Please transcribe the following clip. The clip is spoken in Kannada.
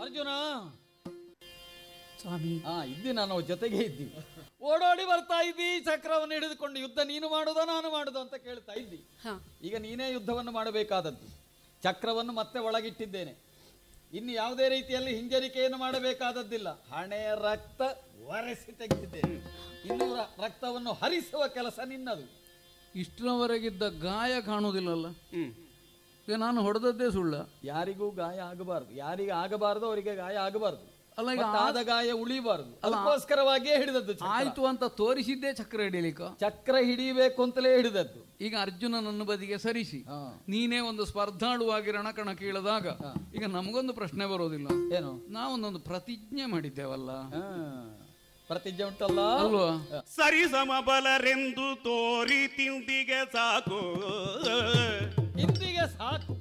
ಅರ್ಜುನ ಸ್ವಾಮಿ ಹಾ ಇದ್ದಿ ನಾನು ಜೊತೆಗೆ ಇದ್ದಿ ಓಡೋಡಿ ಬರ್ತಾ ಇದ್ದಿ ಚಕ್ರವನ್ನು ಹಿಡಿದುಕೊಂಡು ಯುದ್ಧ ನೀನು ಮಾಡುದ ನಾನು ಮಾಡುದ ಅಂತ ಕೇಳ್ತಾ ಇದ್ದಿ ಹಾ ಈಗ ನೀನೇ ಯುದ್ಧವನ್ನು ಮಾಡಬೇಕಾದದ್ದು ಚಕ್ರವನ್ನು ಮತ್ತೆ ಒಳಗಿಟ್ಟಿದ್ದೇನೆ ಇನ್ನು ಯಾವುದೇ ರೀತಿಯಲ್ಲಿ ಹಿಂಜರಿಕೆಯನ್ನು ಮಾಡಬೇಕಾದದ್ದಿಲ್ಲ ಹಣೆ ರಕ್ತ ಒರೆಸಿ ತೆಗೆದಿದ್ದೇನೆ ಇನ್ನು ರ- ರಕ್ತವನ್ನು ಹರಿಸುವ ಕೆಲಸ ನಿನ್ನದು ಇಷ್ಟರವರೆಗಿದ್ದ ಗಾಯ ಕಾಣುವುದಿಲ್ಲಲ್ಲ ಈಗ ನಾನು ಹೊಡೆದದ್ದೇ ಸುಳ್ಳ ಯಾರಿಗೂ ಗಾಯ ಆಗಬಾರದು ಯಾರಿಗೆ ಆಗಬಾರದು ಅವರಿಗೆ ಗಾಯ ಆಗಬಾರದು ಅಲ್ಲ ಈಗ ಮತ್ತೆ ಆದ ಗಾಯ ಉಳಿಬಾರದು ಅದಕ್ಕೋಸ್ಕರವಾಗಿಯೇ ಹಿಡಿದದ್ದು ಚಕ್ರ. ಆಯ್ತು ಅಂತ ತೋರಿಸಿದ್ದೇ ಚಕ್ರ ಹಿಡಿಲಿಕ್ಕ ಚಕ್ರ ಹಿಡಿಬೇಕು ಅಂತಲೇ ಹಿಡಿದದ್ದು ಈಗ ಅರ್ಜುನನನ್ನು ಬದಿಗೆ ಸರಿಸಿ ಹಾ. ನೀನೇ ಒಂದು ಸ್ಪರ್ಧಾಳುವಾಗಿ ರಣಕಣ ಕೀಳದಾಗ ಈಗ ನಮಗೊಂದು ಪ್ರಶ್ನೆ ಬರೋದಿಲ್ಲ ಏನು ನಾವೊಂದೊಂದು ಪ್ರತಿಜ್ಞೆ ಮಾಡಿದ್ದೇವಲ್ಲ ಹಾ. ಪ್ರತಿಜ್ಞೆ ಉಂಟಲ್ಲ ಅಲ್ವಾ ಸರಿ ಸಮಬಲರೆಂದು ತೋರಿ ತಿಂದಿಗೆ ಸಾಕು ಇಂದಿಗೆ ಸಾಕು